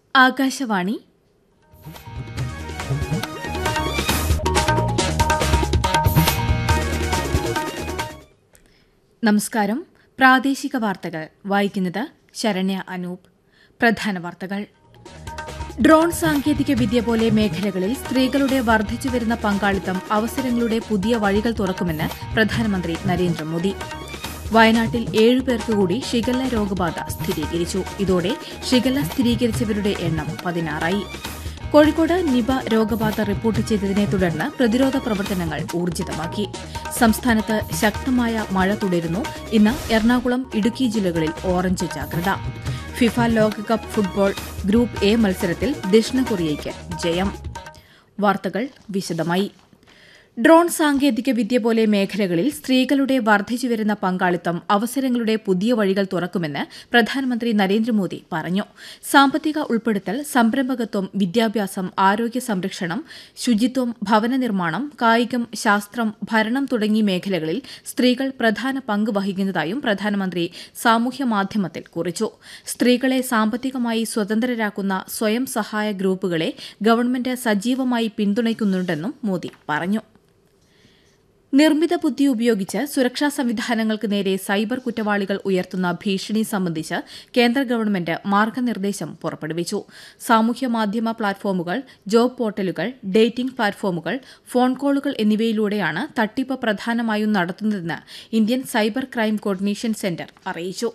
ആകാശവാണി നമസ്കാരം പ്രാദേശിക വാർത്തകൾ വായിക്കുന്നത് ശരണ്യ അനൂപ് പ്രധാന വാർത്തകൾ ഡ്രോൺ സാങ്കേതിക വിദ്യ പോലെ മേഖലകളിൽ സ്ത്രീകളുടെ വർദ്ധിച്ചുവരുന്ന പങ്കാളിത്തം അവസരങ്ങളുടെ പുതിയ വഴികൾ തുറക്കുമെന്ന് പ്രധാനമന്ത്രി നരേന്ദ്രമോദി വയനാട്ടിൽ ഏഴുപേർക്ക് കൂടി ഷിഗല്ല രോഗബാധ സ്ഥിരീകരിച്ചു ഇതോടെ ഷിഗല്ല സ്ഥിരീകരിച്ചവരുടെ എണ്ണം പതിനാറായി കോഴിക്കോട് നിപ രോഗബാധ റിപ്പോർട്ട് ചെയ്തതിനെ തുടർന്ന് പ്രതിരോധ പ്രവർത്തനങ്ങൾ ഊർജിതമാക്കി സംസ്ഥാനത്ത് ശക്തമായ മഴ തുടരുന്നു ഇന്ന് എറണാകുളം ഇടുക്കി ജില്ലകളിൽ ഓറഞ്ച് ജാഗ്രത ഫിഫ ലോകകപ്പ് ഫുട്ബോൾ ഗ്രൂപ്പ് എ മത്സരത്തിൽ ദക്ഷിണ കൊറിയയ്ക്ക് ജയം വാർത്തകൾ വിശദമായി ഡ്രോൺ സാങ്കേതിക വിദ്യ പോലെ മേഖലകളിൽ സ്ത്രീകളുടെ വർദ്ധിച്ചുവരുന്ന പങ്കാളിത്തം അവസരങ്ങളുടെ പുതിയ വഴികൾ തുറക്കുമെന്ന് പ്രധാനമന്ത്രി നരേന്ദ്രമോദി പറഞ്ഞു സാമ്പത്തിക ഉൾപ്പെടുത്തൽ സംരംഭകത്വം വിദ്യാഭ്യാസം ആരോഗ്യ സംരക്ഷണം ശുചിത്വം ഭവന നിർമ്മാണം കായികം ശാസ്ത്രം ഭരണം തുടങ്ങി മേഖലകളിൽ സ്ത്രീകൾ പ്രധാന പങ്ക് വഹിക്കുന്നതായും പ്രധാനമന്ത്രി സാമൂഹ്യ മാധ്യമത്തിൽ കുറിച്ചു സ്ത്രീകളെ സാമ്പത്തികമായി സ്വതന്ത്രരാക്കുന്ന സ്വയം സഹായ ഗ്രൂപ്പുകളെ ഗവൺമെന്റ് സജീവമായി പിന്തുണയ്ക്കുന്നുണ്ടെന്നും മോദി പറഞ്ഞു നിർമ്മിത ബുദ്ധി ഉപയോഗിച്ച് സുരക്ഷാ സംവിധാനങ്ങൾക്ക് നേരെ സൈബർ കുറ്റവാളികൾ ഉയർത്തുന്ന ഭീഷണി സംബന്ധിച്ച് കേന്ദ്ര ഗവൺമെന്റ് മാർഗനിർദ്ദേശം പുറപ്പെടുവിച്ചു സാമൂഹ്യ മാധ്യമ പ്ലാറ്റ്ഫോമുകൾ ജോബ് പോർട്ടലുകൾ ഡേറ്റിംഗ് പ്ലാറ്റ്ഫോമുകൾ ഫോൺ കോളുകൾ എന്നിവയിലൂടെയാണ് തട്ടിപ്പ് പ്രധാനമായും നടത്തുന്നതെന്ന് Indian cyber crime coordination centre അറിയിച്ചു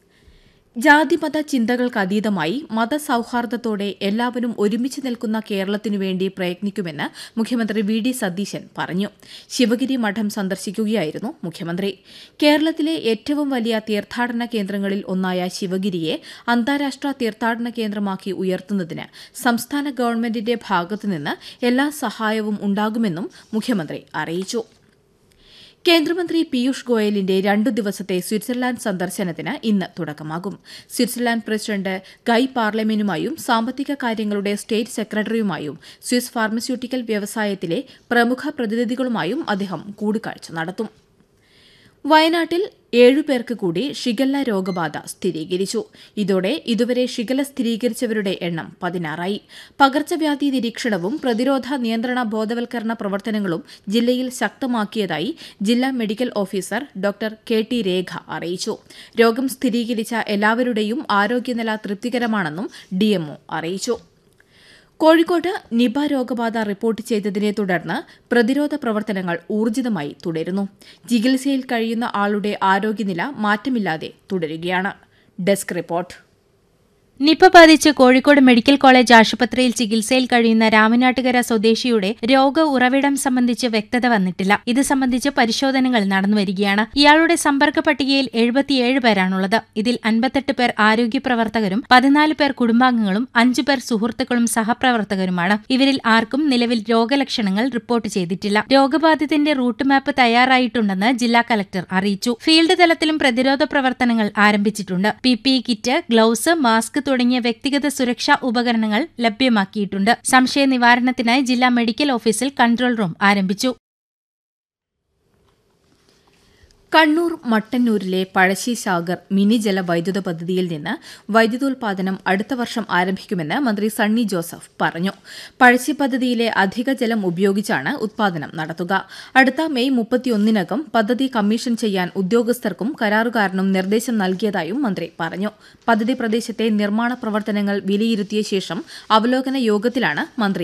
ജാതിമത ചിന്തകൾക്കതീതമായി മതസൌഹാർദ്ദത്തോടെ എല്ലാവരും ഒരുമിച്ച് നിൽക്കുന്ന കേരളത്തിനു വേണ്ടി പ്രയത്നിക്കുമെന്ന് മുഖ്യമന്ത്രി വി ഡി സതീശൻ പറഞ്ഞു ശിവഗിരി മഠം സന്ദർശിക്കുകയായിരുന്നു മുഖ്യമന്ത്രി കേരളത്തിലെ ഏറ്റവും വലിയ തീർത്ഥാടന കേന്ദ്രങ്ങളിൽ ഒന്നായ ശിവഗിരിയെ അന്താരാഷ്ട്ര തീർത്ഥാടന കേന്ദ്രമാക്കി ഉയർത്തുന്നതിന് സംസ്ഥാന ഗവൺമെന്റിന്റെ ഭാഗത്തുനിന്ന് എല്ലാ സഹായവും ഉണ്ടാകുമെന്നും മുഖ്യമന്ത്രി അറിയിച്ചു കേന്ദ്രമന്ത്രി പീയൂഷ് ഗോയലിന്റെ രണ്ടു ദിവസത്തെ സ്വിറ്റ്സർലാൻഡ് സന്ദർശനത്തിന് ഇന്ന് തുടക്കമാകും സ്വിറ്റ്സർലാൻഡ് പ്രസിഡന്റ് ഗൈ പാർലമെന്റുമായും സാമ്പത്തിക കാര്യങ്ങളുടെ സ്റ്റേറ്റ് സെക്രട്ടറിയുമായും സ്വിസ് ഫാർമസ്യൂട്ടിക്കൽ വ്യവസായത്തിലെ പ്രമുഖ പ്രതിനിധികളുമായും അദ്ദേഹം കൂടിക്കാഴ്ച നടത്തും വയനാട്ടിൽ ഏഴുപേർക്ക് കൂടി ഷിഗല്ല രോഗബാധ സ്ഥിരീകരിച്ചു ഇതോടെ ഇതുവരെ ഷിഗല്ല സ്ഥിരീകരിച്ചവരുടെ എണ്ണം പതിനാറായി പകർച്ചവ്യാധി നിരീക്ഷണവും പ്രതിരോധ നിയന്ത്രണ ബോധവൽക്കരണ പ്രവർത്തനങ്ങളും ജില്ലയിൽ ശക്തമാക്കിയതായി ജില്ലാ medical officer doctor K T Rekha അറിയിച്ചു രോഗം സ്ഥിരീകരിച്ച എല്ലാവരുടെയും ആരോഗ്യനില തൃപ്തികരമാണെന്നും ഡിഎംഒ അറിയിച്ചു കോഴിക്കോട് നിപ രോഗബാധ റിപ്പോർട്ട് ചെയ്തതിനെ തുടർന്ന് പ്രതിരോധ പ്രവർത്തനങ്ങൾ ഊർജിതമായി തുടരുന്നു ചികിത്സയിൽ കഴിയുന്ന ആളുടെ ആരോഗ്യനില മാറ്റമില്ലാതെ തുടരുകയാണ് ഡെസ്ക് റിപ്പോർട്ട് നിപ ബാധിച്ച് കോഴിക്കോട് മെഡിക്കൽ കോളേജ് ആശുപത്രിയിൽ ചികിത്സയിൽ കഴിയുന്ന രാമനാട്ടുകര സ്വദേശിയുടെ രോഗ ഉറവിടം സംബന്ധിച്ച് വ്യക്തത വന്നിട്ടില്ല ഇത് സംബന്ധിച്ച് പരിശോധനകൾ നടന്നുവരികയാണ് ഇയാളുടെ സമ്പർക്ക പട്ടികയിൽ എഴുപത്തിയേഴ് പേരാണുള്ളത് ഇതിൽ അൻപത്തെട്ട് പേർ ആരോഗ്യ പ്രവർത്തകരും പതിനാല് പേർ കുടുംബാംഗങ്ങളും അഞ്ചു പേർ സുഹൃത്തുക്കളും സഹപ്രവർത്തകരുമാണ് ഇവരിൽ ആർക്കും നിലവിൽ രോഗലക്ഷണങ്ങൾ റിപ്പോർട്ട് ചെയ്തിട്ടില്ല രോഗബാധിതന്റെ റൂട്ട് മാപ്പ് തയ്യാറായിട്ടുണ്ടെന്ന് ജില്ലാ കലക്ടർ അറിയിച്ചു ഫീൽഡ് തലത്തിലും പ്രതിരോധ പ്രവർത്തനങ്ങൾ ആരംഭിച്ചിട്ടുണ്ട് P P kit gloves mask തുടങ്ങിയ വ്യക്തിഗത സുരക്ഷാ ഉപകരണങ്ങൾ ലഭ്യമാക്കിയിട്ടുണ്ട് സംശയ നിവാരണത്തിനായി ജില്ലാ മെഡിക്കൽ ഓഫീസിൽ കൺട്രോൾ റൂം ആരംഭിച്ചു കണ്ണൂർ മട്ടന്നൂരിലെ പഴശ്ശി സാഗർ മിനി ജല വൈദ്യുത പദ്ധതിയിൽ നിന്ന് വൈദ്യുതോൽപാദനം അടുത്ത വർഷം ആരംഭിക്കുമെന്ന് മന്ത്രി സണ്ണി ജോസഫ് പറഞ്ഞു പഴശ്ശി പദ്ധതിയിലെ അധിക ജലം ഉപയോഗിച്ചാണ് ഉത്പാദനം നടത്തുക അടുത്ത മെയ് മുപ്പത്തിയൊന്നിനകം പദ്ധതി കമ്മീഷൻ ചെയ്യാൻ ഉദ്യോഗസ്ഥർക്കും കരാറുകാരനും നിർദ്ദേശം നൽകിയതായും മന്ത്രി പറഞ്ഞു പദ്ധതി പ്രദേശത്തെ നിർമ്മാണ പ്രവർത്തനങ്ങൾ വിലയിരുത്തിയ ശേഷം അവലോകന യോഗത്തിലാണ് മന്ത്രി